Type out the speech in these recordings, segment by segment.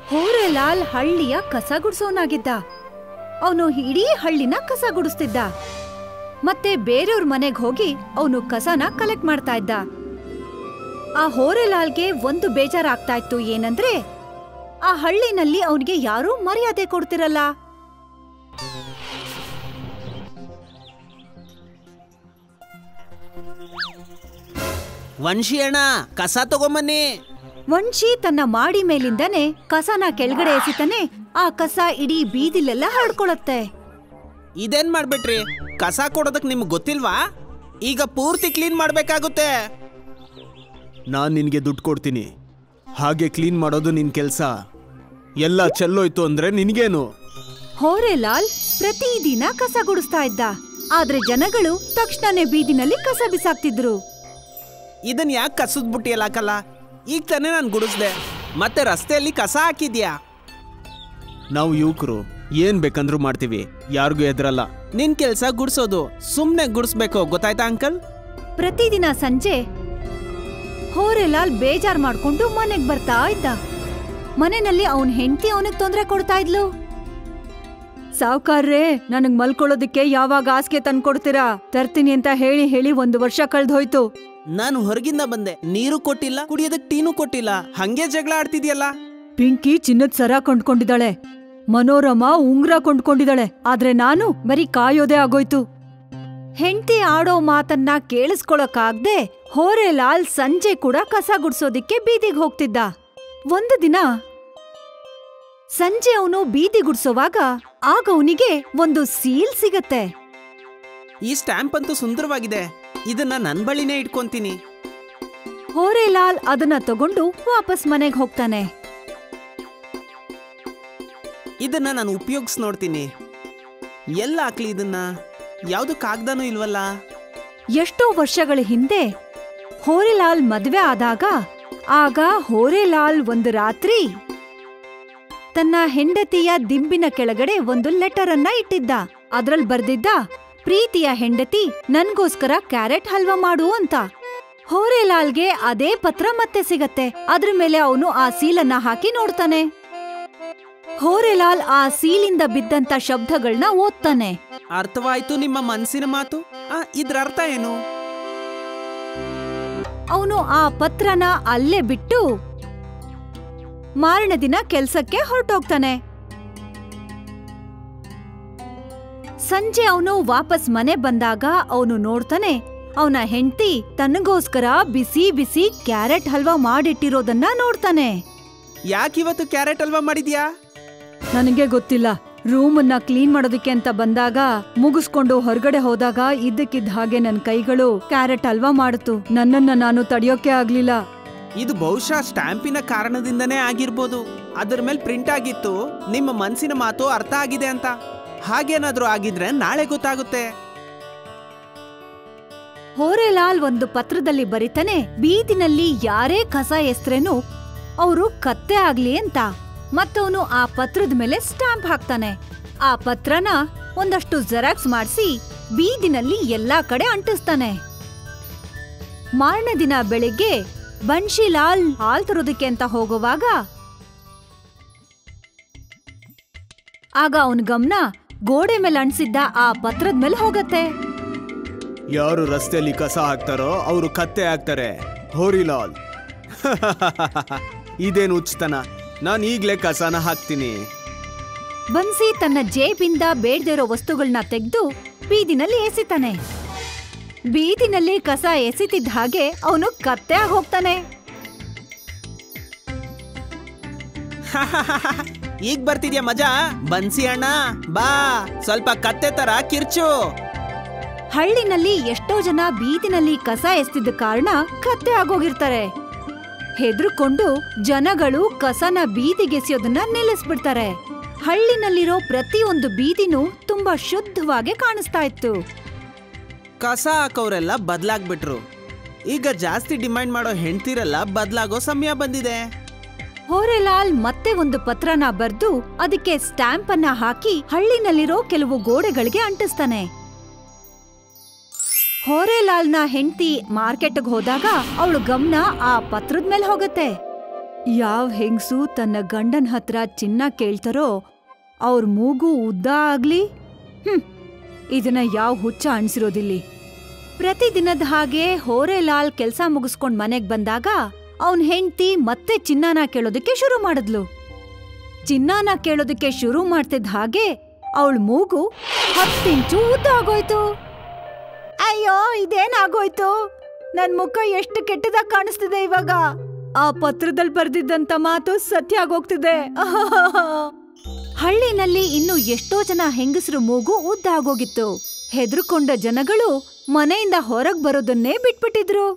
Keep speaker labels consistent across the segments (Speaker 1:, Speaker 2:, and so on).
Speaker 1: ಹೋರೆಲಾಲ್ ಹಳ್ಳಿಯ ಕಸ ಗುಡ್ಸೋನಾಗಿದ್ದ ಅವನು ಇಡೀ ಹಳ್ಳಿನ ಕಸ ಗುಡಿಸ್ತಿದ್ದ ಮತ್ತೆ ಬೇರೆಯವ್ರ ಮನೆಗ್ ಹೋಗಿ ಅವನು ಕಸನ ಕಲೆಕ್ಟ್ ಮಾಡ್ತಾ ಇದ್ದ ಆ ಹೋರೆಲಾಲ್ಗೆ ಒಂದು ಬೇಜಾರಾಗ್ತಾ ಇತ್ತು ಏನಂದ್ರೆ ಆ ಹಳ್ಳಿನಲ್ಲಿ ಅವನಿಗೆ ಯಾರೂ ಮರ್ಯಾದೆ ಕೊಡ್ತಿರಲ್ಲ
Speaker 2: ವಂಶಿ ಅಣ್ಣ ಕಸ ತಗೊಂಬನ್ನಿ
Speaker 1: ವಂಶಿ ತನ್ನ ಮಾಡಿ ಮೇಲಿಂದನೇ ಕಸನ ಕೆಳಗಡೆ ಎಸಿತಾನೆ ಆ ಕಸ ಇಡೀ ಬೀದಿಲೆಲ್ಲ ಹರಡ್ಕೊಳತ್ತೆ
Speaker 2: ಇದೇನ್ ಮಾಡ್ಬಿಟ್ರಿ ಕಸ ಕೊಡೋದಕ್ ನಿಮ್ಗೆ ಗೊತ್ತಿಲ್ವಾ ಈಗ ಪೂರ್ತಿ ಕ್ಲೀನ್ ಮಾಡ್ಬೇಕಾಗುತ್ತೆ
Speaker 3: ನಾನು ನಿನಗೆ ದುಡ್ಡು ಕೊಡ್ತೀನಿ ಹಾಗೆ ಕ್ಲೀನ್ ಮಾಡೋದು ನಿನ್ನ ಕೆಲಸ ಎಲ್ಲ ಚೆಲ್ಲೋಯ್ತು ಅಂದ್ರೆ ನಿನಗೇನು
Speaker 1: ಹೋರೆಲಾಲ್ ಪ್ರತಿದಿನ ಕಸ ಗುಡಿಸ್ತಾ ಇದ್ದ ಆದ್ರೆ ಜನಗಳು ತಕ್ಷಣನೇ ಬೀದಿನಲ್ಲಿ ಕಸ ಬಿಸಾಕ್ತಿದ್ರು
Speaker 2: ಇದನ್ ಯಾಕೆ ಕಸದ್ ಬುಟ್ಟಿ ಹಾಕಲ್ಲ ಈಗ ತಾನೇ ನಾನು ಗುಡಿಸ್ದೆ ಮತ್ತೆ ರಸ್ತೆಯಲ್ಲಿ ಕಸ ಹಾಕಿದ್ಯಾ
Speaker 3: ನಾವು ಯುವಕರು ಏನ್ ಬೇಕಂದ್ರೂ ಮಾಡ್ತೀವಿ ಯಾರಿಗೂ ಎದ್ರಲ್ಲ
Speaker 2: ನಿನ್ ಕೆಲ್ಸ ಗುಡ್ಸೋದು ಸುಮ್ನೆ ಗುಡಿಸ್ಬೇಕು ಗೊತ್ತಾಯ್ತಾ ಅಂಕಲ್
Speaker 1: ಪ್ರತಿದಿನ ಸಂಜೆ ಹೋರೆಲಾಲ್ ಬೇಜಾರ್ ಮಾಡ್ಕೊಂಡು ಮನೆಗ್ ಬರ್ತಾ ಇದ್ದ ಮನೆಯಲ್ಲಿ ಅವನ್ ಹೆಂಡತಿ ಅವನಿಗೆ ತೊಂದರೆ ಕೊಡ್ತಾ ಇದ್ಲು ಸಾವ್ಕಾರ್ರೇ ನನಗ್ ಮಲ್ಕೊಳ್ಳೋದಕ್ಕೆ ಯಾವಾಗ ಹಾಸಿಗೆ ತಂದ್ಕೊಡ್ತೀರಾ ತರ್ತೀನಿ ಅಂತ ಹೇಳಿ ಹೇಳಿ ಒಂದು ವರ್ಷ ಕಳ್ದೋಯ್ತು
Speaker 2: ನಾನು ಹೊರಗಿಂದ ಬಂದೆ ನೀರು ಕೊಟ್ಟಿಲ್ಲ ಕುಡಿಯೋದಕ್ ಟೀನು ಕೊಟ್ಟಿಲ್ಲ ಹಂಗೆ ಜಗಳ ಆಡ್ತಿದ್ಯಲ್ಲ
Speaker 1: ಪಿಂಕಿ ಚಿನ್ನದ್ ಸರ ಕೊಂಡ್ಕೊಂಡಿದ್ದಾಳೆ ಮನೋರಮ ಉಂಗ್ರ ಕೊಂಡ್ಕೊಂಡಿದ್ದಾಳೆ ಆದ್ರೆ ನಾನು ಬರೀ ಕಾಯೋದೇ ಆಗೋಯ್ತು ಹೆಂಡತಿ ಆಡೋ ಮಾತನ್ನ ಕೇಳಿಸ್ಕೊಳಕ್ಕಾಗ್ದೆ ಹೋರೆಲಾಲ್ ಸಂಜೆ ಕೂಡ ಕಸ ಗುಡ್ಸೋದಿಕ್ಕೆ ಬೀದಿಗ್ ಹೋಗ್ತಿದ್ದ ಒಂದು ದಿನ ಸಂಜೆ ಅವನು ಬೀದಿ ಗುಡ್ಸೋವಾಗ ಆಗ ಅವನಿಗೆ ಒಂದು ಸೀಲ್ ಸಿಗತ್ತೆ
Speaker 2: ಈ ಸ್ಟ್ಯಾಂಪ್ ಅಂತೂ ಸುಂದರವಾಗಿದೆ ಇದನ್ನ ನನ್ ಬಳಿನೇ ಇಟ್ಕೊಂತೀನಿ
Speaker 1: ಹೋರೆಲಾಲ್ ಅದನ್ನ ತಗೊಂಡು ವಾಪಸ್ ಮನೆಗ್ ಹೋಗ್ತಾನೆ
Speaker 2: ಇದನ್ನ ನಾನು ಉಪಯೋಗಿಸ್ ನೋಡ್ತೀನಿ ಎಲ್ಲ ಹಾಕ್ಲಿ ಇದನ್ನ ಯಾವ್ದು ಕಾಗ್ದನೂ ಇಲ್ವಲ್ಲ
Speaker 1: ಎಷ್ಟೋ ವರ್ಷಗಳ ಹಿಂದೆ ಹೋರೆಲಾಲ್ ಮದ್ವೆ ಆದಾಗ ಆಗ ಹೋರೆಲಾಲ್ ಒಂದು ರಾತ್ರಿ ತನ್ನ ಹೆಂಡತಿಯ ದಿಂಬಿನ ಕೆಳಗಡೆ ಒಂದು ಲೆಟರ್ ಅನ್ನ ಇಟ್ಟಿದ್ದ ಅದ್ರಲ್ ಬರ್ದಿದ್ದ ಪ್ರೀತಿಯ ಹೆಂಡತಿ ನನ್ಗೋಸ್ಕರ ಕ್ಯಾರೆಟ್ ಹಲ್ವಾ ಮಾಡು ಅಂತ ಹೋರೆಲಾಲ್ಗೆ ಅದೇ ಪತ್ರ ಮತ್ತೆ ಸಿಗತ್ತೆ ಅದ್ರ ಮೇಲೆ ಅವನು ಆ ಸೀಲನ್ನ ಹಾಕಿ ನೋಡ್ತಾನೆ ಹೋರೆಲಾಲ್ ಆ ಸೀಲಿಂದ ಬಿದ್ದಂತ ಶಬ್ದಗಳನ್ನ ಓದ್ತಾನೆ
Speaker 2: ಅರ್ಥವಾಯ್ತು ನಿಮ್ಮ ಮನ್ಸಿನ ಮಾತು ಆ ಇದ್ರ ಅರ್ಥ ಏನು
Speaker 1: ಅವನು ಆ ಪತ್ರನ ಅಲ್ಲೇ ಬಿಟ್ಟು ಮಾರನೇ ದಿನ ಕೆಲ್ಸಕ್ಕೆ ಹೊರಟೋಗ್ತಾನೆ ಸಂಜೆ ಅವನು ವಾಪಸ್ ಮನೆ ಬಂದಾಗ ಅವನು ನೋಡ್ತಾನೆ ಅವನ ಹೆಂಡತಿ ತನ್ನಗೋಸ್ಕರ ಬಿಸಿ ಬಿಸಿ ಕ್ಯಾರೆಟ್ ಹಲ್ವಾ ಮಾಡಿಟ್ಟಿರೋದನ್ನ ನೋಡ್ತಾನೆ
Speaker 2: ಯಾಕಿವತ್ತು ಕ್ಯಾರೆಟ್ ಹಲ್ವಾ ಮಾಡಿದ್ಯಾ
Speaker 1: ನನಗೆ ಗೊತ್ತಿಲ್ಲ ರೂಮನ್ನ ಕ್ಲೀನ್ ಮಾಡೋದಕ್ಕೆ ಅಂತ ಬಂದಾಗ ಮುಗಿಸ್ಕೊಂಡು ಹೊರಗಡೆ ಹೋದಾಗ ಇದ್ದಕ್ಕಿದ್ದ ಹಾಗೆ ನನ್ನ ಕೈಗಳು ಕ್ಯಾರೆಟ್ ಹಲ್ವಾ ಮಾಡಿತು ನನ್ನನ್ನ ನಾನು ತಡೆಯೋಕೆ ಆಗ್ಲಿಲ್ಲ
Speaker 2: ಇದು ಬಹುಶಃ ಸ್ಟ್ಯಾಂಪಿನ ಕಾರಣದಿಂದನೇ ಆಗಿರ್ಬೋದು ಅದ್ರ ಮೇಲೆ ಪ್ರಿಂಟ್ ಆಗಿತ್ತು ನಿಮ್ಮ ಮನ್ಸಿನ ಮಾತು ಅರ್ಥ ಆಗಿದೆ ಅಂತ ಹಾಗೇನಾದ್ರೂ ಆಗಿದ್ರೆ ನಾಳೆ ಗೊತ್ತಾಗುತ್ತೆ
Speaker 1: ಹೋರೆಲಾಲ್ ಒಂದು ಪತ್ರದಲ್ಲಿ ಬರಿತಾನೆ ಬೀದಿನಲ್ಲಿ ಯಾರೇ ಕಸ ಎಸ್ತ್ರೇನು ಅವರು ಕತ್ತೆ ಆಗ್ಲಿ ಅಂತ ಮತ್ತವನು ಆ ಪತ್ರದ ಮೇಲೆ ಸ್ಟಾಂಪ್ ಹಾಕ್ತಾನೆ ಆ ಪತ್ರನ ಒಂದಷ್ಟು ಜೆರಾಕ್ಸ್ ಮಾಡಿಸಿ ಬೀದಿನಲ್ಲಿ ಎಲ್ಲಾ ಕಡೆ ಅಂಟಿಸ್ತಾನೆ ಮಾರನೇ ದಿನ ಬೆಳಿಗ್ಗೆ ಬನ್ಶಿಲಾಲ್ ಹಾಲ್ ತರೋದಕ್ಕೆ ಅಂತ ಹೋಗುವಾಗ ಆಗ ಅವನ ಗಮನ ಗೋಡೆ ಮೇಲೆ ಅಂಟಿಸಿದ್ದ ಆ ಪತ್ರದ ಮೇಲೆ ಹೋಗತ್ತೆ
Speaker 3: ಯಾರು ರಸ್ತೆಯಲ್ಲಿ ಕಸ ಹಾಕ್ತಾರೋ ಅವರು ಕತ್ತೆ ಹಾಕ್ತಾರೆ ಹೋರಿಲಾಲ್ ಇದೇನು ಉಚಿತನ ನಾನು ಈಗಲೇ ಕಸನ ಹಾಕ್ತೀನಿ
Speaker 1: ಬನ್ಸಿ ತನ್ನ ಜೇಬಿಂದ ಬೇಡ್ದಿರೋ ವಸ್ತುಗಳನ್ನ ತೆಗೆದು ಬೀದಿನಲ್ಲಿ ಎಸಿತಾನೆ ಬೀದಿನಲ್ಲಿ ಕಸ ಎಸಿತಿದ್ದ ಹಾಗೆ ಅವನು ಕತ್ತೆ ಆಗ್ ಹೋಗ್ತಾನೆ
Speaker 2: ಈಗ ಬರ್ತಿದ್ಯಾ ಮಜಾ ಬನ್ಸಿ ಅಣ್ಣ ಬಾ ಸ್ವಲ್ಪ ಕತ್ತೆ ತರ ಕಿರ್ಚು
Speaker 1: ಹಳ್ಳಿನಲ್ಲಿ ಎಷ್ಟೋ ಜನ ಬೀದಿನಲ್ಲಿ ಕಸ ಎಸ್ತಿದ್ದ ಕಾರಣ ಕತ್ತೆ ಆಗೋಗಿರ್ತಾರೆ ಹೆದ್ರುಕೊಂಡು ಜನಗಳು ಕಸನ ಬೀದಿಗೆಸೆಯೋದನ್ನ ನಿಲ್ಲಿಸ್ಬಿಡ್ತಾರೆ ಹಳ್ಳಿನಲ್ಲಿರೋ ಪ್ರತಿಯೊಂದು ಬೀದಿನೂ ತುಂಬಾ ಶುದ್ಧವಾಗಿ ಕಾಣಿಸ್ತಾ ಇತ್ತು
Speaker 2: ಕಸ ಹಾಕೋರೆಲ್ಲ ಬದ್ಲಾಗ್ಬಿಟ್ರು ಈಗ ಜಾಸ್ತಿ ಡಿಮ್ಯಾಂಡ್ ಮಾಡೋ ಹೆಂಡ್ತಿರೆಲ್ಲ ಬದ್ಲಾಗೋ ಸಮಯ ಬಂದಿದೆ
Speaker 1: ಹೋರೆಲಾಲ್ ಮತ್ತೆ ಒಂದು ಪತ್ರನ ಬರ್ದು ಅದಕ್ಕೆ ಸ್ಟ್ಯಾಂಪ್ ಅನ್ನ ಹಾಕಿ ಹಳ್ಳಿನಲ್ಲಿರೋ ಕೆಲವು ಗೋಡೆಗಳಿಗೆ ಅಂಟಿಸ್ತಾನೆ ಹೋರೆಲಾಲ್ನ ಹೆಂಡತಿ ಮಾರ್ಕೆಟ್ಗೆ ಹೋದಾಗ ಅವಳು ಗಮನ ಆ ಪತ್ರದ ಮೇಲೆ ಹೋಗತ್ತೆ ಯಾವ ಹೆಂಗ್ಸು ತನ್ನ ಗಂಡನ್ ಹತ್ರ ಚಿನ್ನ ಕೇಳ್ತಾರೋ ಅವ್ರ ಮೂಗು ಉದ್ದ ಆಗ್ಲಿ ಹ್ಮ್ ಇದನ್ನ ಯಾವ ಹುಚ್ಚ ಅನ್ಸಿರೋದಿಲ್ಲಿ ಪ್ರತಿದಿನದ ಹಾಗೆ ಹೋರೆಲಾಲ್ ಕೆಲ್ಸ ಮುಗಿಸ್ಕೊಂಡ್ ಮನೆಗ್ ಬಂದಾಗ ಅವನ್ ಹೆಂಡ್ತಿ ಮತ್ತೆ ಚಿನ್ನಾನ ಕೇಳೋದಕ್ಕೆ ಶುರು ಮಾಡಿದ್ಲು ಚಿನ್ನಾನ ಕೇಳೋದಕ್ಕೆ ಶುರು ಮಾಡ್ತಿದ್ದ ಹಾಗೆ ಅವಳ ಮೂಗು ಹತ್ತಿಂಚು ಉದ್ದ ಆಗೋಯ್ತು ಅಯ್ಯೋ ಇದೇನಾಗೋಯ್ತು ನನ್ ಮುಖ ಎಷ್ಟು ಕೆಟ್ಟದಾಗ ಕಾಣಿಸ್ತಿದೆ ಇವಾಗ ಆ ಪತ್ರದಲ್ಲಿ ಬರ್ದಿದ್ದಂತ ಮಾತು ಸತ್ಯ ಆಗೋಗ್ತಿದೆ ಹಳ್ಳಿನಲ್ಲಿ ಇನ್ನು ಎಷ್ಟೋ ಜನ ಹೆಂಗಸರು ಮೂಗು ಉದ್ದ ಆಗೋಗಿತ್ತು ಹೆದರ್ಕೊಂಡ ಜನಗಳು ಮನೆಯಿಂದ ಹೊರಗ್ ಬರೋದನ್ನೇ ಬಿಟ್ಬಿಟ್ಟಿದ್ರು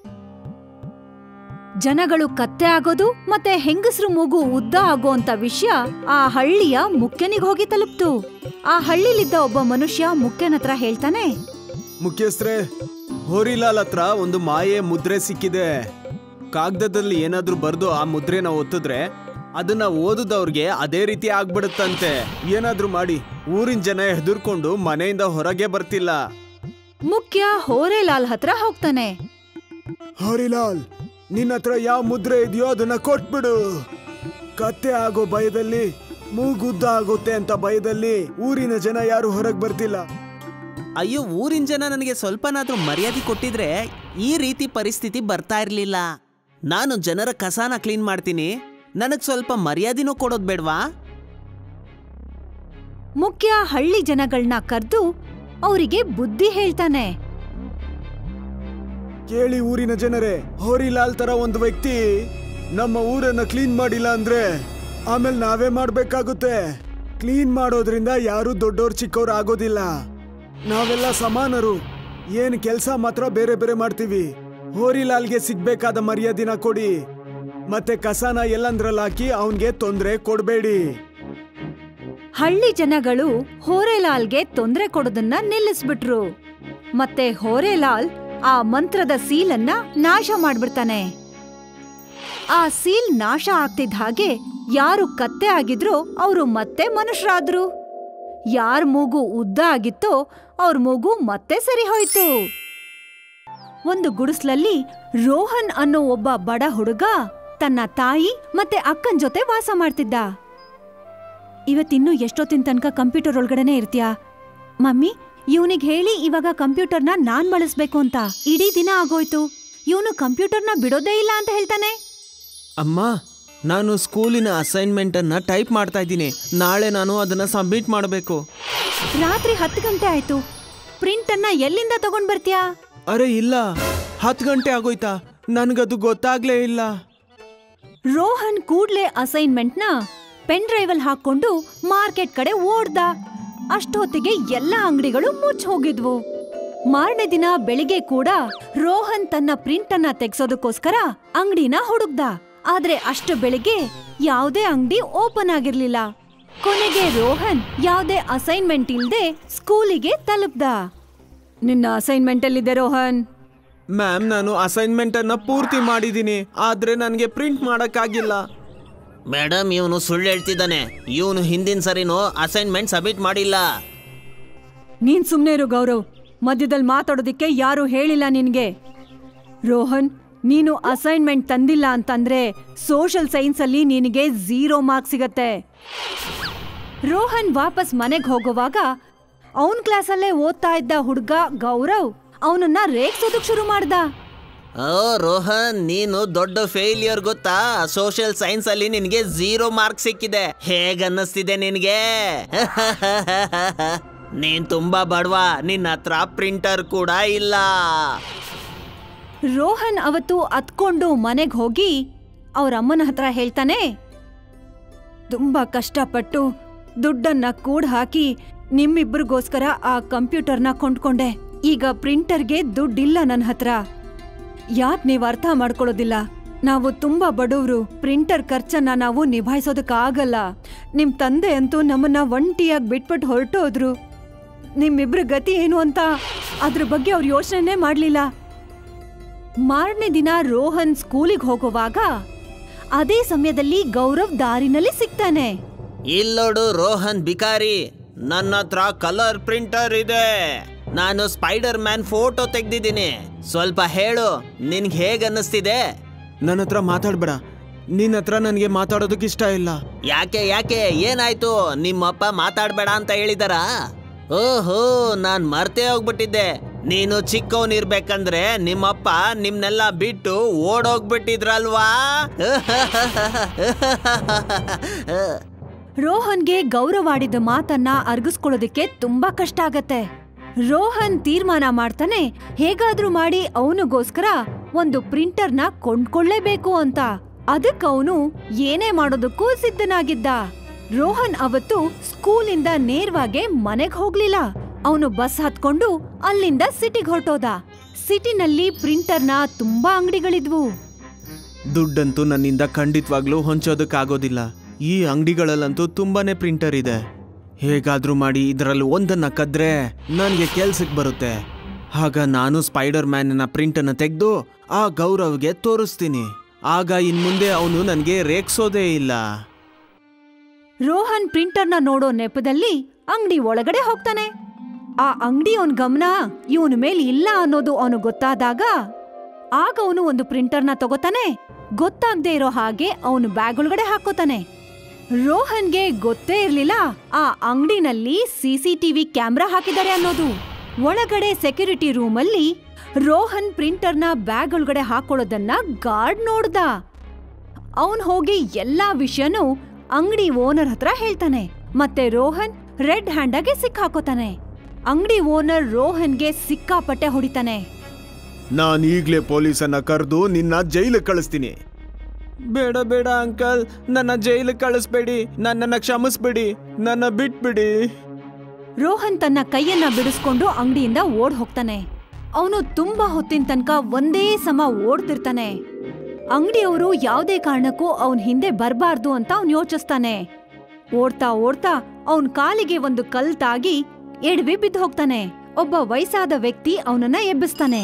Speaker 1: ಜನಗಳು ಕತ್ತೆ ಆಗೋದು ಮತ್ತೆ ಹೆಂಗಸರು ಮೂಗು ಉದ್ದ ಆಗೋ ಅಂತ ವಿಷಯ ಆ ಹಳ್ಳಿಯ ಮುಖ್ಯನಿಗ್ ಹೋಗಿ ತಲುಪ್ತು ಆ ಹಳ್ಳಿಲಿದ್ದ ಒಬ್ಬ ಮನುಷ್ಯ ಮುಖ್ಯನ ಹತ್ರ ಹೇಳ್ತಾನೆ
Speaker 3: ಮುಖ್ಯಸ್ಥರೇ ಹೋರಿಲಾಲ್ ಹತ್ರ ಒಂದು ಮಾಯೆ ಮುದ್ರೆ ಸಿಕ್ಕಿದೆ ಕಾಗದದಲ್ಲಿ ಏನಾದ್ರೂ ಬರ್ದು ಆ ಮುದ್ರೆನ ಒತ್ತಿದ್ರೆ ಅದನ್ನ ಓದುದವ್ರಿಗೆ ಅದೇ ರೀತಿ ಆಗ್ಬಿಡುತ್ತಂತೆ ಏನಾದ್ರೂ ಮಾಡಿ ಊರಿನ ಜನ ಹೆದರ್ಕೊಂಡು ಮನೆಯಿಂದ ಹೊರಗೆ ಬರ್ತಿಲ್ಲ
Speaker 1: ಮುಖ್ಯ ಹೋರೆಲಾಲ್ ಹತ್ರ ಹೋಗ್ತಾನೆ
Speaker 3: ಹರಿಲಾಲ್ ನಿನ್ನ ಹತ್ರ ಯಾವ ಮುದ್ರೆ ಇದೆಯೋ ಅದನ್ನ ಕೊಟ್ಬಿಡು ಕತ್ತೆ ಆಗೋ ಭಯದಲ್ಲಿ ಮೂಗುದ್ದ ಆಗುತ್ತೆ ಅಂತ ಭಯದಲ್ಲಿ ಊರಿನ ಜನ ಯಾರು ಹೊರಗೆ ಬರ್ತಿಲ್ಲ
Speaker 2: ಅಯ್ಯೋ ಊರಿನ ಜನ ನನಗೆ ಸ್ವಲ್ಪನಾದ್ರೂ ಮರ್ಯಾದೆ ಕೊಟ್ಟಿದ್ರೆ ಈ ರೀತಿ ಪರಿಸ್ಥಿತಿ ಬರ್ತಾ ಇರ್ಲಿಲ್ಲ ನಾನು ಜನರ ಕಸಾನ ಕ್ಲೀನ್ ಮಾಡ್ತೀನಿ ನನಗ್ ಸ್ವಲ್ಪ ಮರ್ಯಾದಿನೂ ಕೊಡೋದ್ ಬೇಡ್ವಾ
Speaker 1: ಮುಖ್ಯ ಹಳ್ಳಿ ಜನಗಳನ್ನ ಕರ್ದು ಅವರಿಗೆ ಬುದ್ಧಿ ಹೇಳ್ತಾನೆ
Speaker 3: ಕೇಳಿ ಊರಿನ ಜನರೇ ಹೋರಿಲಾಲ್ ತರ ಒಂದು ವ್ಯಕ್ತಿ ನಮ್ಮ ಊರನ್ನ ಕ್ಲೀನ್ ಮಾಡಿಲ್ಲ ಅಂದ್ರೆ ಆಮೇಲೆ ನಾವೇ ಮಾಡ್ಬೇಕಾಗುತ್ತೆ ಕ್ಲೀನ್ ಮಾಡೋದ್ರಿಂದ ಯಾರು ದೊಡ್ಡೋರ್ ಚಿಕ್ಕವ್ರು ಆಗೋದಿಲ್ಲ ನಾವೆಲ್ಲ ಸಮಾನರು ಏನ್ ಕೆಲ್ಸ ಮಾತ್ರ ಬೇರೆ ಬೇರೆ ಮಾಡ್ತೀವಿ ಹೋರಿಲಾಲ್ಗೆ ಸಿಗ್ಬೇಕಾದ ಮರ್ಯಾದಿನ ಕೊಡಿ ಮತ್ತೆ ಕಸನ ಎಲ್ಲಂದ್ರಲ್ಲಿ ಹಾಕಿ ಅವನ್ಗೆ ತೊಂದ್ರೆ ಕೊಡ್ಬೇಡಿ
Speaker 1: ಹಳ್ಳಿ ಜನಗಳು ಹೋರೆಲಾಲ್ಗೆ ತೊಂದ್ರೆ ಕೊಡೋದನ್ನ ನಿಲ್ಲಿಸ್ಬಿಟ್ರು ಮತ್ತೆ ಹೋರೆಲಾಲ್ ಆ ಮಂತ್ರದ ಸೀಲನ್ನ ನಾಶ ಮಾಡ್ಬಿಡ್ತಾನೆ ಆ ಸೀಲ್ ನಾಶ ಆಗ್ತಿದ್ದ ಹಾಗೆ ಯಾರು ಕತ್ತೆ ಆಗಿದ್ರೋ ಅವರು ಮತ್ತೆ ಮನುಷ್ಯರಾದ್ರು ಯಾರ್ ಮೂಗು ಉದ್ದ ಆಗಿತ್ತೋ ಅವ್ರ ಮೂಗು ಮತ್ತೆ ಸರಿ ಹೋಯ್ತು ಒಂದು ಗುಡಿಸ್ಲಲ್ಲಿ ರೋಹನ್ ಅನ್ನೋ ಒಬ್ಬ ಬಡ ಹುಡುಗ ತನ್ನ ತಾಯಿ ಮತ್ತೆ ಅಕ್ಕನ್ ಜೊತೆ ವಾಸ ಮಾಡ್ತಿದ್ದ ಇವತ್ತಿನ್ನೂ ಎಷ್ಟೊತ್ತಿನ ತನಕ ಕಂಪ್ಯೂಟರ್ ಒಳಗಡೆನೆ ಇರ್ತೀಯಾ ಮಮ್ಮಿ ಇವನಿಗೆ ಹೇಳಿ ಇವಾಗ ಕಂಪ್ಯೂಟರ್ನ ನಾನ್ ಬಳಸ್ಬೇಕು ಅಂತ ಇಡೀ ದಿನ ಆಗೋಯ್ತು ಇವನು ಕಂಪ್ಯೂಟರ್ನ ಬಿಡೋದೇ ಇಲ್ಲ ಅಂತ ಹೇಳ್ತಾನೆ
Speaker 2: ಅಮ್ಮ ನಾನು ಸ್ಕೂಲಿನ ಅಸೈನ್ಮೆಂಟ್ ಅನ್ನ ಟೈಪ್ ಮಾಡ್ತಾ ಇದ್ದೀನಿ ನಾಳೆ ನಾನು ಅದನ್ನ ಸಬ್ಮಿಟ್ ಮಾಡಬೇಕು
Speaker 1: ರಾತ್ರಿ ಹತ್ತು ಗಂಟೆ ಆಯ್ತು ಪ್ರಿಂಟ್ ಅನ್ನ ಎಲ್ಲಿಂದ ತಗೊಂಡ್ ಬರ್ತೀಯಾ
Speaker 2: ಅರೆ ಇಲ್ಲ ಹತ್ತು ಗಂಟೆ ಆಗೋಯ್ತಾ ನನಗದು ಗೊತ್ತಾಗ್ಲೇ ಇಲ್ಲ
Speaker 1: ರೋಹನ್ ಕೂಡ್ಲೆ ಅಸೈನ್ಮೆಂಟ್ನ ಪೆನ್ ಡ್ರೈವಲ್ ಹಾಕೊಂಡು ಮಾರ್ಕೆಟ್ ಕಡೆ ಓಡ್ದ ಅಷ್ಟೊತ್ತಿಗೆ ಎಲ್ಲ ಅಂಗಡಿಗಳು ಮುಚ್ಚ ಹೋಗಿದ್ವು ಮಾರನೇ ದಿನ ಬೆಳಿಗ್ಗೆ ಕೂಡ ರೋಹನ್ ತನ್ನ ಪ್ರಿಂಟ್ ಅನ್ನ ತೆಗ್ಸೋದಕ್ಕೋಸ್ಕರ ಅಂಗಡಿನ ಹುಡುಕ್ದ ಆದ್ರೆ ಅಷ್ಟು ಬೆಳಿಗ್ಗೆ ಯಾವುದೇ ಅಂಗಡಿ ಓಪನ್ ಆಗಿರ್ಲಿಲ್ಲ ಕೊನೆಗೆ ರೋಹನ್ ಯಾವುದೇ ಅಸೈನ್ಮೆಂಟ್ ಇಲ್ದೆ ಸ್ಕೂಲಿಗೆ ತಲುಪ್ದ ನಿನ್ನ ಅಸೈನ್ಮೆಂಟ್ ಎಲ್ಲಿದೆ ರೋಹನ್
Speaker 2: ಮ್ಯಾಮ್ ನಾನು ಅಸೈನ್ಮೆಂಟ್ ಅನ್ನ ಪೂರ್ತಿ ಮಾಡಿದ್ದೀನಿ ಆದ್ರೆ ನನಗೆ ಪ್ರಿಂಟ್ ಮಾಡಕ್ಕಾಗಿಲ್ಲ ಮೇಡಮ್ ಇವನು ಸುಳ್ಳು ಹೇಳ್ತಿದ್ದಾನೆ ಇವನು ಹಿಂದಿನ ಸರಿನೂ ಅಸೈನ್ಮೆಂಟ್ ಸಬ್ಮಿಟ್ ಮಾಡಿಲ್ಲ
Speaker 1: ನೀನ್ ಸುಮ್ನೆ ಇರು ಗೌರವ್ ಮಧ್ಯದಲ್ಲಿ ಮಾತಾಡೋದಿಕ್ಕೆ ಯಾರು ಹೇಳಿಲ್ಲ ನಿನ್ಗೆ ರೋಹನ್ ನೀನು ಅಸೈನ್ಮೆಂಟ್ ತಂದಿಲ್ಲ ಅಂತಂದ್ರೆ ಸೋಷಲ್ ಸೈನ್ಸ್ ಅಲ್ಲಿ ನಿನಗೆ ಝೀರೋ ಮಾರ್ಕ್ಸ್ ಸಿಗತ್ತೆ ರೋಹನ್ ವಾಪಸ್ ಮನೆಗ್ ಹೋಗುವಾಗ ಅವನ್ ಕ್ಲಾಸಲ್ಲೇ ಓದ್ತಾ ಇದ್ದ ಹುಡ್ಗ ಗೌರವ್ ಅವನನ್ನ ರೇಗ್ಸೋದಕ್ ಶುರು ಮಾಡ್ದ
Speaker 2: ಓ ರೋಹನ್ ನೀನು ದೊಡ್ಡ ಫೇಲಿಯರ್ ಗೊತ್ತಾ ಸೋಷಿಯಲ್ ಸೈನ್ಸ್ ಅಲ್ಲಿ ನಿನಗೆ ಝೀರೋ ಮಾರ್ಕ್ ಸಿಕ್ಕಿದೆ ಹೇಗನ್ನಿಸ್ತಿದೆ ನಿನಗೆ ನೀನ್ ತುಂಬಾ ಬಡವ ನಿನ್ನ ಹತ್ರ ಪ್ರಿಂಟರ್ ಕೂಡ ಇಲ್ಲ
Speaker 1: ರೋಹನ್ ಅವತ್ತು ಅತ್ಕೊಂಡು ಮನೆಗ್ ಹೋಗಿ ಅವ್ರ ಅಮ್ಮನ ಹತ್ರ ಹೇಳ್ತಾನೆ ತುಂಬಾ ಕಷ್ಟಪಟ್ಟು ದುಡ್ಡನ್ನ ಕೂಡ್ ಹಾಕಿ ನಿಮ್ಮಿಬ್ರಿಗೋಸ್ಕರ ಆ ಕಂಪ್ಯೂಟರ್ನ ಕೊಂಡ್ಕೊಂಡೆ ಈಗ ಪ್ರಿಂಟರ್ಗೆ ದುಡ್ಡಿಲ್ಲ ನನ್ನ ಹತ್ರ ಯಾಕ್ ನೀವ್ ಅರ್ಥ ಮಾಡ್ಕೊಳ್ಳೋದಿಲ್ಲ ನಾವು ತುಂಬಾ ಬಡವ್ರು ಪ್ರಿಂಟರ್ ಖರ್ಚನ್ನ ನಾವು ನಿಭಾಯಿಸೋದಕ್ಕಾಗಲ್ಲ ನಿಮ್ ತಂದೆ ಅಂತೂ ನಮ್ಮನ್ನ ಒಂಟಿಯಾಗಿ ಬಿಟ್ಬಿಟ್ಟು ಹೊರಟೋದ್ರು ನಿಮ್ಮಿಬ್ರ ಗತಿ ಏನು ಅಂತ ಅದ್ರ ಬಗ್ಗೆ ಅವ್ರು ಯೋಚನೆ ಮಾಡ್ಲಿಲ್ಲ ಮಾರನೇ ದಿನ ರೋಹನ್ ಸ್ಕೂಲಿಗೆ ಹೋಗುವಾಗ ಅದೇ ಸಮಯದಲ್ಲಿ ಗೌರವ್ ದಾರಿನಲ್ಲಿ ಸಿಗ್ತಾನೆ
Speaker 2: ಇಲ್ಲೋಡು ರೋಹನ್ ಬಿಕಾರಿ ನನ್ನ ಹತ್ರ ಕಲರ್ ಪ್ರಿಂಟರ್ ಇದೆ ನಾನು ಸ್ಪೈಡರ್ ಮ್ಯಾನ್ ಫೋಟೋ ತೆಗ್ದಿದ್ದೀನಿ ಸ್ವಲ್ಪ ಹೇಳು ನಿನ್ಗೆ ಹೇಗ್ ಅನ್ನಿಸ್ತಿದೆ ನನ್ನ ಹತ್ರ ಮಾತಾಡ್ಬೇಡ
Speaker 3: ನಿನ್ನ ಹತ್ರ ನನಗೆ ಮಾತಾಡೋದಕ್ಕೆ ಇಷ್ಟ ಇಲ್ಲ
Speaker 2: ಯಾಕೆ ಯಾಕೆ ಏನಾಯ್ತು ನಿಮ್ಮಪ್ಪ ಮಾತಾಡ್ಬೇಡ ಅಂತ ಹೇಳಿದಾರ ಓಹೋ ನಾನ್ ಮರ್ತೇ ಹೋಗ್ಬಿಟ್ಟಿದ್ದೆ ನೀನು ಚಿಕ್ಕವನಿರ್ಬೇಕಂದ್ರೆ ನಿಮ್ಮಪ್ಪ ನಿಮ್ನೆಲ್ಲ ಬಿಟ್ಟು ಓಡೋಗ್ಬಿಟ್ಟಿದ್ರಲ್ವಾ
Speaker 1: ರೋಹನ್ಗೆ ಗೌರವಾಡಿದ ಮಾತನ್ನ ಅರ್ಗಿಸ್ಕೊಳ್ಳೋದಕ್ಕೆ ತುಂಬಾ ಕಷ್ಟ ಆಗತ್ತೆ ರೋಹನ್ ತೀರ್ಮಾನ ಮಾಡ್ತಾನೆ ಹೇಗಾದ್ರೂ ಮಾಡಿ ಅವನಿಗೋಸ್ಕರ ಒಂದು ಪ್ರಿಂಟರ್ನ ಕೊಂಡ್ಕೊಳ್ಳೇಬೇಕು ಅಂತ ಅದಕ್ಕೆ ಅವನು ಏನೇ ಮಾಡೋದಕ್ಕೂ ಸಿದ್ಧನಾಗಿದ್ದ ರೋಹನ್ ಅವತ್ತು ಸ್ಕೂಲಿಂದ ನೇರವಾಗಿ ಮನೆಗ್ ಹೋಗ್ಲಿಲ್ಲ ಅವನು ಬಸ್ ಹತ್ಕೊಂಡು ಅಲ್ಲಿಂದ ಸಿಟಿಗ್ ಹೊರಟೋದ ಸಿಟಿನಲ್ಲಿ ಪ್ರಿಂಟರ್ನ ತುಂಬಾ ಅಂಗಡಿಗಳಿದ್ವು
Speaker 3: ದುಡ್ಡಂತೂ ನನ್ನಿಂದ ಖಂಡಿತವಾಗ್ಲೂ ಹೊಂಚೋದಕ್ಕಾಗೋದಿಲ್ಲ ಈ ಅಂಗಡಿಗಳಲ್ಲಂತೂ ತುಂಬಾನೇ ಪ್ರಿಂಟರ್ ಇದೆ ಹೇಗಾದ್ರೂ ಮಾಡಿ ಇದರಲ್ಲಿ ಒಂದನ್ನ ಕದ್ರೆ ನನಗೆ ಕೆಲ್ಸಕ್ಕೆ ಬರುತ್ತೆ ಆಗ ನಾನು ಸ್ಪೈಡರ್ ಮ್ಯಾನ್ನ ಪ್ರಿಂಟನ್ನು ತೆಗೆದು ಆ ಗೌರವ್ಗೆ ತೋರಿಸ್ತೀನಿ ಆಗ ಇನ್ಮುಂದೆ ಅವನು ನನಗೆ ರೇಗ್ಸೋದೇ ಇಲ್ಲ
Speaker 1: ರೋಹನ್ ಪ್ರಿಂಟರ್ನ ನೋಡೋ ನೆಪದಲ್ಲಿ ಅಂಗಡಿ ಒಳಗಡೆ ಹೋಗ್ತಾನೆ ಆ ಅಂಗಡಿ ಅವನ್ ಗಮನ ಇವನ ಮೇಲೆ ಇಲ್ಲ ಅನ್ನೋದು ಅವನು ಗೊತ್ತಾದಾಗ ಆಗ ಅವನು ಒಂದು ಪ್ರಿಂಟರ್ನ ತಗೋತಾನೆ ಗೊತ್ತಾಗ್ದೇ ಇರೋ ಹಾಗೆ ಅವನು ಬ್ಯಾಗ್ ಒಳಗಡೆ ಹಾಕೋತಾನೆ ರೋಹನ್ಗೆ ಗೊತ್ತೇ ಇರ್ಲಿಲ್ಲ ಆ ಅಂಗಡಿನಲ್ಲಿ ಸಿಸಿಟಿವಿ ಕ್ಯಾಮ್ರಾ ಹಾಕಿದ್ದಾರೆ ಅನ್ನೋದು ಒಳಗಡೆ ಸೆಕ್ಯೂರಿಟಿ ರೂಮಲ್ಲಿ ರೋಹನ್ ಪ್ರಿಂಟರ್ನ ಬ್ಯಾಗ್ ಒಳಗಡೆ ಹಾಕೊಳ್ಳೋದನ್ನ ಗಾರ್ಡ್ ನೋಡ್ದ ಅವನ್ ಹೋಗಿ ಎಲ್ಲಾ ವಿಷಯನೂ ಅಂಗಡಿ ಓನರ್ ಹತ್ರ ಹೇಳ್ತಾನೆ ಮತ್ತೆ ರೋಹನ್ ರೆಡ್ ಹ್ಯಾಂಡಾಗೆ ಸಿಕ್ಕಾಕೋತಾನೆ ಅಂಗಡಿ ಓನರ್ ರೋಹನ್ಗೆ ಸಿಕ್ಕಾಪಟ್ಟೆ ಹೊಡಿತಾನೆ
Speaker 3: ನಾನು ಈಗಲೇ ಪೊಲೀಸನ್ನ ಕರೆದು ನಿನ್ನ ಜೈಲಿಗೆ ಕಳಿಸ್ತೀನಿ ಬೇಡ ಬೇಡ ಅಂಕಲ್ ನನ್ನ ಜೈಲಿಗೆ ಕಳಿಸ್ಬೇಡಿ ನನ್ನನ್ನ ಕ್ಷಮಿಸ್ಬಿಡಿ ನನ್ನ ಬಿಟ್ಬಿಡಿ
Speaker 1: ರೋಹನ್ ತನ್ನ ಕೈಯನ್ನ ಬಿಡಿಸ್ಕೊಂಡು ಅಂಗಡಿಯಿಂದ ಓಡ್ ಹೋಗ್ತಾನೆ ಅವನು ತುಂಬಾ ಹೊತ್ತಿನ ತನಕ ಒಂದೇ ಸಮ ಓಡ್ತಿರ್ತಾನೆ ಅಂಗಡಿಯವರು ಯಾವುದೇ ಕಾರಣಕ್ಕೂ ಅವನ್ ಹಿಂದೆ ಬರಬಾರ್ದು ಅಂತ ಅವ್ನ್ ಯೋಚಿಸ್ತಾನೆ ಓಡ್ತಾ ಓಡ್ತಾ ಅವನ್ ಕಾಲಿಗೆ ಒಂದು ಕಲ್ ತಾಗಿ ಎಡವಿ ಬಿದ್ದು ಹೋಗ್ತಾನೆ ಒಬ್ಬ ವಯಸ್ಸಾದ ವ್ಯಕ್ತಿ ಅವನನ್ನ ಎಬ್ಬಿಸ್ತಾನೆ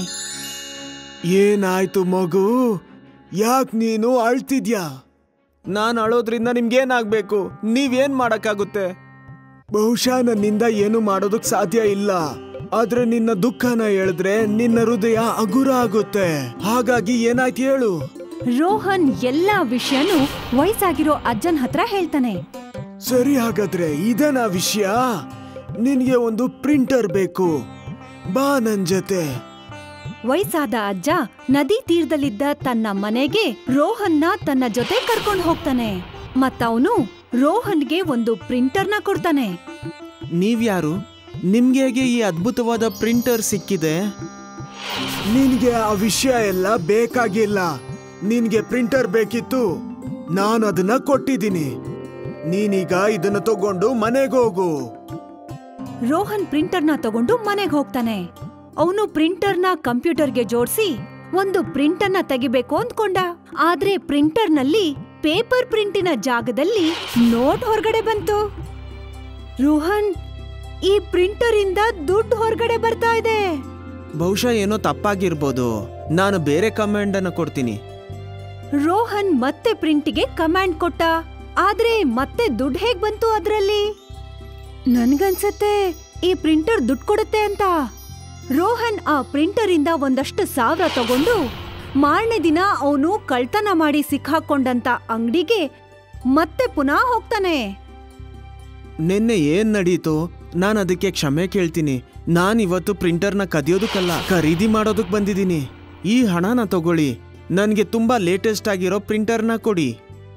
Speaker 3: ಏನಾಯ್ತು ಮಗು ಯಾಕ್ ನೀನು ಅಳ್ತಿದ್ಯಾ ನಾನು ಅಳೋದ್ರಿಂದ ನಿಮ್ಗೇನಾಗ್ಬೇಕು ನೀವೇನ್ ಮಾಡಕ್ಕಾಗುತ್ತೆ ಬಹುಶಃ ನನ್ನಿಂದ ಏನು ಮಾಡೋದಕ್ ಸಾಧ್ಯ ಇಲ್ಲ ಆದ್ರೆ ನಿನ್ನ ದುಃಖನ ಹೇಳಿದ್ರೆ ನಿನ್ನ ಹೃದಯ ಅಗುರ ಆಗುತ್ತೆ ಹಾಗಾಗಿ ಏನಾಯ್ತು ಹೇಳು
Speaker 1: ರೋಹನ್ ಎಲ್ಲಾ ವಿಷಯನೂ ವಯಸ್ಸಾಗಿರೋ ಅಜ್ಜನ್ ಹತ್ರ ಹೇಳ್ತಾನೆ
Speaker 3: ಸರಿ ಹಾಗಾದ್ರೆ ಇದನ ವಿಷಯ ನಿನ್ಗೆ ಒಂದು ಪ್ರಿಂಟರ್ ಬೇಕು ಬಾ ನನ್ ಜೊತೆ
Speaker 1: ವಯಸ್ಸಾದ ಅಜ್ಜ ನದಿ ತೀರದಲ್ಲಿದ್ದ ತನ್ನ ಮನೆಗೆ ರೋಹನ್ನ ತನ್ನ ಜೊತೆ ಕರ್ಕೊಂಡು ಹೋಗ್ತಾನೆ ಮತ್ತವನು ರೋಹನ್ಗೆ ಒಂದು ಪ್ರಿಂಟರ್ನ ಕೊಡ್ತಾನೆ
Speaker 3: ನೀವ್ಯಾರು ನಿಮ್ಗೆ ಹೇಗೆ ಈ ಅದ್ಭುತವಾದ ಪ್ರಿಂಟರ್ ಸಿಕ್ಕಿದೆ ನಿನ್ಗೆ ಆ ವಿಷಯ ಎಲ್ಲ ಬೇಕಾಗಿಲ್ಲ ನಿನ್ಗೆ ಪ್ರಿಂಟರ್ ಬೇಕಿತ್ತು ನಾನು ಅದನ್ನ ಕೊಟ್ಟಿದ್ದೀನಿ ನೀನೀಗ ಇದನ್ನ ತಗೊಂಡು ಮನೆಗೆ ಹೋಗು
Speaker 1: ರೋಹನ್ ಪ್ರಿಂಟರ್ನ ತಗೊಂಡು ಮನೆಗೆ ಹೋಗ್ತಾನೆ ಅವನು ಪ್ರಿಂಟರ್ನ ಕಂಪ್ಯೂಟರ್ಗೆ ಜೋಡಿಸಿ ಒಂದು ಪ್ರಿಂಟರ್ನ ತೆಗಿಬೇಕು ಅಂದ್ಕೊಂಡ ಆದ್ರೆ ಪ್ರಿಂಟರ್ನಲ್ಲಿ ಪೇಪರ್ ಪ್ರಿಂಟಿನ ಜಾಗದಲ್ಲಿ ನೋಟ್ ಹೊರಗಡೆ ಬಂತು ರೋಹನ್ ಈ ಪ್ರಿಂಟರ್ ಇಂದ ದುಡ್ಡು ಹೊರಗಡೆ ಬರ್ತಾ ಇದೆ
Speaker 3: ಬಹುಶಃ ಏನೋ ತಪ್ಪಾಗಿರ್ಬೋದು ನಾನು ಬೇರೆ ಕಮಾಂಡ್ ಅನ್ನ ಕೊಡ್ತೀನಿ
Speaker 1: ರೋಹನ್ ಮತ್ತೆ ಪ್ರಿಂಟಿಗೆ ಕಮಾಂಡ್ ಕೊಟ್ಟ ಆದ್ರೆ ಮತ್ತೆ ದುಡ್ಡು ಹೇಗ್ ಬಂತು ಅದ್ರಲ್ಲಿ ನನ್ಗನ್ಸತ್ತೆ ಈ ಪ್ರಿಂಟರ್ ದುಡ್ಡು ಕೊಡುತ್ತೆ ಅಂತ ರೋಹನ್ ಆ ಪ್ರಿಂಟರ್ ಇಂದ ಒಂದಷ್ಟು ಸಾವಿರ ತಗೊಂಡು ಮಾರನೇ ದಿನ ಅವನು ಕಳ್ತನ ಮಾಡಿ ಸಿಕ್ಕಾಕೊಂಡಂತ ಅಂಗಡಿಗೆ ಮತ್ತೆ ಪುನಃ ಹೋಗ್ತಾನೆ
Speaker 3: ನಿನ್ನೆ ಏನ್ ನಡೀತು ನಾನು ಅದಕ್ಕೆ ಕ್ಷಮೆ ಕೇಳ್ತೀನಿ ನಾನು ಇವತ್ತು ಪ್ರಿಂಟರ್ನ ಕದಿಯೋದಕ್ಕಲ್ಲ ಖರೀದಿ ಮಾಡೋದಕ್ಕೆ ಬಂದಿದ್ದೀನಿ ಈ ಹಣನ ತಗೊಳ್ಳಿ ನನಗೆ ತುಂಬಾ ಲೇಟೆಸ್ಟ್ ಆಗಿರೋ ಪ್ರಿಂಟರ್ನ ಕೊಡಿ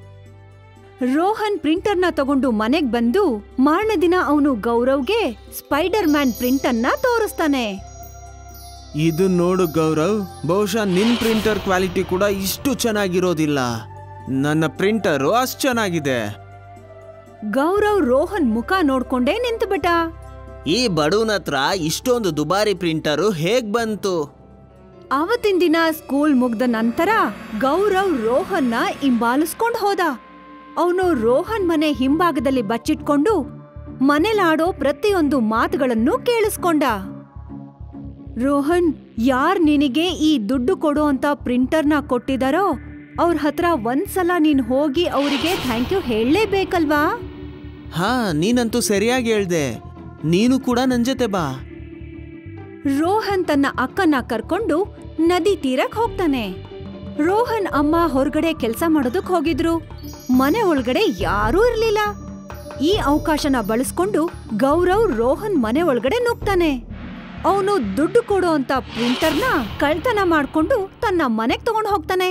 Speaker 1: ರೋಹನ್ ಪ್ರಿಂಟರ್ನ ತಗೊಂಡು ಮನೆಗ್ ಬಂದು ಮಾರನೇ ದಿನ ಅವನು ಗೌರವ್ಗೆ ಸ್ಪೈಡರ್ ಮ್ಯಾನ್ ಪ್ರಿಂಟ್ ಅನ್ನ ತೋರಿಸ್ತಾನೆ
Speaker 3: ಇದು ನೋಡು ಗೌರವ್ ಬಹುಶಃ ನಿನ್ ಪ್ರಿಂಟರ್ ಕ್ವಾಲಿಟಿ ಕೂಡ ಇಷ್ಟು ಚೆನ್ನಾಗಿರೋದಿಲ್ಲ ನನ್ನ ಪ್ರಿಂಟರು ಅಷ್ಟು ಚೆನ್ನಾಗಿದೆ
Speaker 1: ಗೌರವ್ ರೋಹನ್ ಮುಖ ನೋಡ್ಕೊಂಡೇ ನಿಂತುಬಿಟ್ಟ
Speaker 2: ಈ ಬಡವನ ಹತ್ರ ಇಷ್ಟೊಂದು ದುಬಾರಿ ಪ್ರಿಂಟರು ಹೇಗ್ ಬಂತು
Speaker 1: ಆವತ್ತಿನ ದಿನ ಸ್ಕೂಲ್ ಮುಗ್ದ ನಂತರ ಗೌರವ್ ರೋಹನ್ನ ಹಿಂಬಾಲಿಸ್ಕೊಂಡ್ ಹೋದ ಅವನು ರೋಹನ್ ಮನೆ ಹಿಂಭಾಗದಲ್ಲಿ ಬಚ್ಚಿಟ್ಕೊಂಡು ಮನೆಲಾಡೋ ಪ್ರತಿಯೊಂದು ಮಾತುಗಳನ್ನು ಕೇಳಿಸ್ಕೊಂಡ ರೋಹನ್ ಯಾರ್ ನಿನಗೆ ಈ ದುಡ್ಡು ಕೊಡೋ ಅಂತ ಪ್ರಿಂಟರ್ನ ಕೊಟ್ಟಿದಾರೋ ಅವ್ರ ಹತ್ರ ಒಂದ್ಸಲ ನೀನ್ ಹೋಗಿ ಅವರಿಗೆ ಥ್ಯಾಂಕ್ ಯು ಹೇಳಲೇಬೇಕಲ್ವಾ
Speaker 3: ಹಾ ನೀನಂತೂ ಸರಿಯಾಗಿ ಹೇಳ್ದೆ ನೀನು ಕೂಡ ನನ್ ಜೊತೆ ಬಾ
Speaker 1: ರೋಹನ್ ತನ್ನ ಅಕ್ಕನ್ನ ಕರ್ಕೊಂಡು ನದಿ ತೀರಕ್ ಹೋಗ್ತಾನೆ ರೋಹನ್ ಅಮ್ಮ ಹೊರಗಡೆ ಕೆಲ್ಸ ಮಾಡೋದಕ್ ಹೋಗಿದ್ರು ಮನೆ ಒಳಗಡೆ ಯಾರೂ ಇರ್ಲಿಲ್ಲ ಈ ಅವಕಾಶನ ಬಳಸ್ಕೊಂಡು ಗೌರವ್ ರೋಹನ್ ಮನೆ ಒಳಗಡೆ ನುಗ್ತಾನೆ ಅವನು ದುಡ್ಡು ಕೊಡೋ ಅಂತ ಪ್ರಿಂಟರ್ನ ಕಳ್ತನ ಮಾಡ್ಕೊಂಡು ತನ್ನ ಮನೆಗ್ ತಗೊಂಡು ಹೋಗ್ತಾನೆ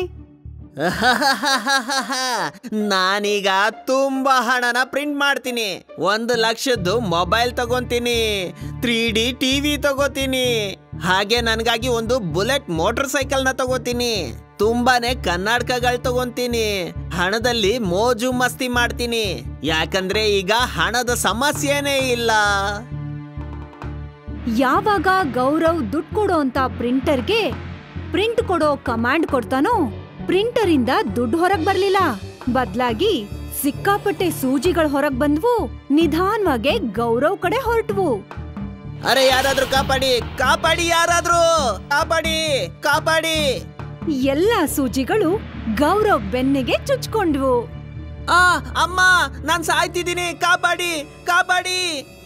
Speaker 2: ನಾನೀಗ ತುಂಬಾ ಹಣನ ಪ್ರಿಂಟ್ ಮಾಡ್ತೀನಿ ಒಂದು ಲಕ್ಷದ್ದು ಮೊಬೈಲ್ ತಗೊಂತೀನಿ ತ್ರೀ ಡಿ ಟಿವಿ ತಗೋತೀನಿ ಹಾಗೆ ನನಗಾಗಿ ಒಂದು ಬುಲೆಟ್ ಮೋಟರ್ ಸೈಕಲ್ನ ತಗೋತೀನಿ ತುಂಬಾನೇ ಕನ್ನಡಕಗಳು ತಗೊಂತೀನಿ ಹಣದಲ್ಲಿ ಮೋಜು ಮಸ್ತಿ ಮಾಡ್ತೀನಿ ಯಾಕಂದ್ರೆ ಈಗ ಹಣದ ಸಮಸ್ಯೆನೇ ಇಲ್ಲ
Speaker 1: ಯಾವಾಗ ಗೌರವ್ ದುಡ್ಡು ಕೊಡೋ ಅಂತ ಪ್ರಿಂಟರ್ಗೆ ಪ್ರಿಂಟ್ ಕೊಡೋ ಕಮಾಂಡ್ ಕೊಡ್ತಾನೋ ಪ್ರಿಂಟರ್ ಇಂದ ದುಡ್ಡು ಹೊರಗ್ ಬರ್ಲಿಲ್ಲ ಬದ್ಲಾಗಿ ಸಿಕ್ಕಾಪಟ್ಟೆ ಸೂಜಿಗಳು ಹೊರಗ್ ಬಂದ್ವು ನಿಧಾನವಾಗಿ ಗೌರವ್ ಕಡೆ ಹೊರಟ್ವು
Speaker 2: ಅರೆ ಯಾರಾದ್ರೂ ಕಾಪಾಡಿ ಕಾಪಾಡಿ ಯಾರಾದ್ರೂ ಕಾಪಾಡಿ ಕಾಪಾಡಿ
Speaker 1: ಎಲ್ಲಾ ಸೂಜಿಗಳು ಗೌರವ್ ಬೆನ್ನಿಗೆ ಚುಚ್ಕೊಂಡ್ವು
Speaker 2: ಆ ಅಮ್ಮ ನಾನ್ ಸಾಯ್ತಿದ್ದೀನಿ ಕಾಪಾಡಿ ಕಾಪಾಡಿ